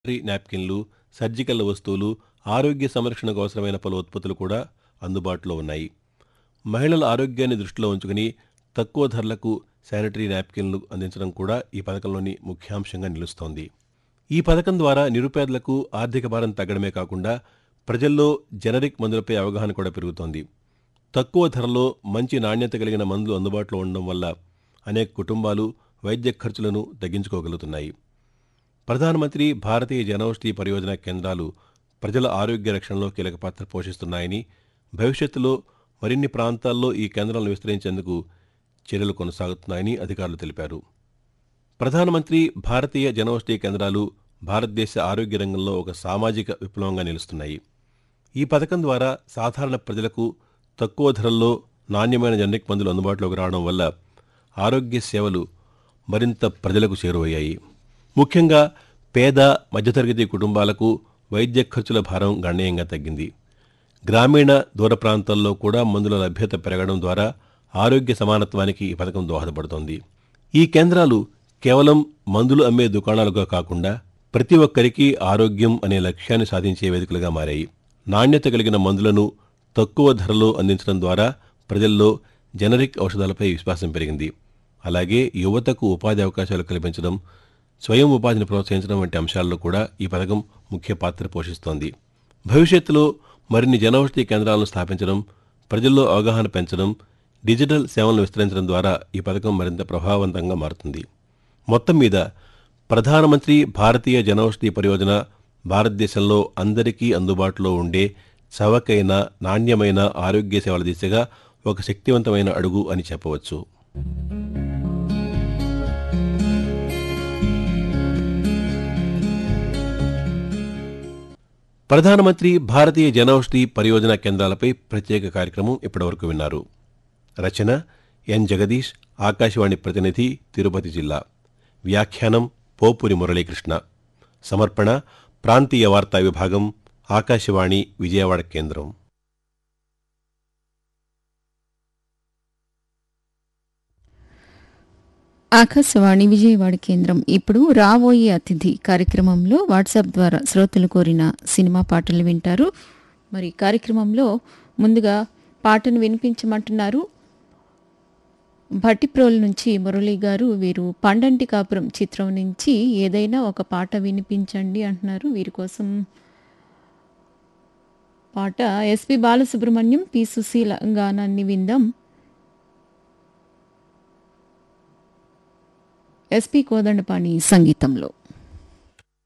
sanitary నాప్కిన్లు surgical వస్తువులు ఆరోగ్య సంరక్షణకు అవసరమైన పలు ఉత్పత్తులు కూడా అందుబాటులో ఉన్నాయి మహిళల ఆరోగ్యాన్ని దృష్టిలో ఉంచుకుని తక్కువ ధరలకు శానిటరీ నాప్కిన్లు అందించడం కూడా ఈ పథకంలోని ముఖ్యాంశంగా నిలుస్తోంది ఈ పథకం ద్వారా నిరుపేదలకు ఆర్థిక భారం తగ్గడమే కాకుండా ప్రజల్లో జనరిక్ మందులపై అవగాహన కూడా పెరుగుతోంది తక్కువ ధరలో మంచి నాణ్యత కలిగిన మందులు అందుబాటులో ఉండడం వల్ల అనేక కుటుంబాలు వైద్య ఖర్చులను తగ్గించుకోగలుగుతున్నాయి ప్రధానమంత్రి భారతీయ జనౌషధి పరియోజన కేంద్రాలు ప్రజల ఆరోగ్య రక్షణలో కీలక పాత్ర పోషిస్తున్నాయని భవిష్యత్తులో మరిన్ని ప్రాంతాల్లో ఈ కేంద్రాలను విస్తరించేందుకు చర్యలు కొనసాగుతున్నాయని అధికారులు తెలిపారు ప్రధానమంత్రి భారతీయ జనౌషధి కేంద్రాలు భారతదేశ ఆరోగ్య రంగంలో ఒక సామాజిక విప్లవంగా నిలుస్తున్నాయి ఈ పథకం ద్వారా సాధారణ ప్రజలకు తక్కువ ధరల్లో నాణ్యమైన జనరిక్ మందులు అందుబాటులోకి రావడం వల్ల ఆరోగ్య సేవలు మరింత ప్రజలకు చేరువయ్యాయి ముఖ్యంగా పేద మధ్యతరగతి కుటుంబాలకు వైద్య ఖర్చుల భారం గణనీయంగా తగ్గింది గ్రామీణ దూర ప్రాంతాల్లో కూడా మందుల లభ్యత పెరగడం ద్వారా ఆరోగ్య సమానత్వానికి ఈ పథకం దోహదపడుతోంది ఈ కేంద్రాలు కేవలం మందులు అమ్మే దుకాణాలుగా కాకుండా ప్రతి ఒక్కరికి ఆరోగ్యం అనే లక్ష్యాన్ని సాధించే వేదికలుగా మారాయి నాణ్యత కలిగిన మందులను తక్కువ ధరలో అందించడం ద్వారా ప్రజల్లో జనరిక్ ఔషధాలపై విశ్వాసం పెరిగింది అలాగే యువతకు ఉపాధి అవకాశాలు కల్పించడం స్వయం ఉపాధిని ప్రోత్సహించడం వంటి అంశాల్లో కూడా ఈ పథకం ముఖ్య పాత్ర పోషిస్తోంది భవిష్యత్తులో మరిన్ని జనౌషధి కేంద్రాలను స్థాపించడం ప్రజల్లో అవగాహన పెంచడం డిజిటల్ సేవలను విస్తరించడం ద్వారా ఈ పథకం మరింత ప్రభావవంతంగా మారుతుంది మొత్తం మీద ప్రధానమంత్రి భారతీయ జనౌషధి పరియోజన భారతదేశంలో అందరికీ అందుబాటులో ఉండే చవకైన నాణ్యమైన ఆరోగ్య సేవల దిశగా ఒక శక్తివంతమైన అడుగు అని చెప్పవచ్చు ప్రధానమంత్రి భారతీయ జనౌషధి పరియోజన కేంద్రాలపై ప్రత్యేక కార్యక్రమం ఇప్పటివరకు విన్నారు రచన ఎన్ జగదీష్ ఆకాశవాణి ప్రతినిధి తిరుపతి జిల్లా వ్యాఖ్యానం పోపురి మురళీకృష్ణ సమర్పణ ప్రాంతీయ వార్తా విభాగం ఆకాశవాణి విజయవాడ కేంద్రం ఆకాశవాణి విజయవాడ కేంద్రం ఇప్పుడు రాబోయే అతిథి కార్యక్రమంలో వాట్సాప్ ద్వారా శ్రోతలు కోరిన సినిమా పాటలు వింటారు మరి కార్యక్రమంలో ముందుగా పాటను వినిపించమంటున్నారు భట్టిప్రోల్ నుంచి మురళి గారు వీరు పండంటి కాపురం చిత్రం నుంచి ఏదైనా ఒక పాట వినిపించండి అంటున్నారు వీరి కోసం పాట ఎస్పి బాలసుబ్రహ్మణ్యం పి సుశీల గానాన్ని విందాం ఎస్పి కోదండపాణి సంగీతంలో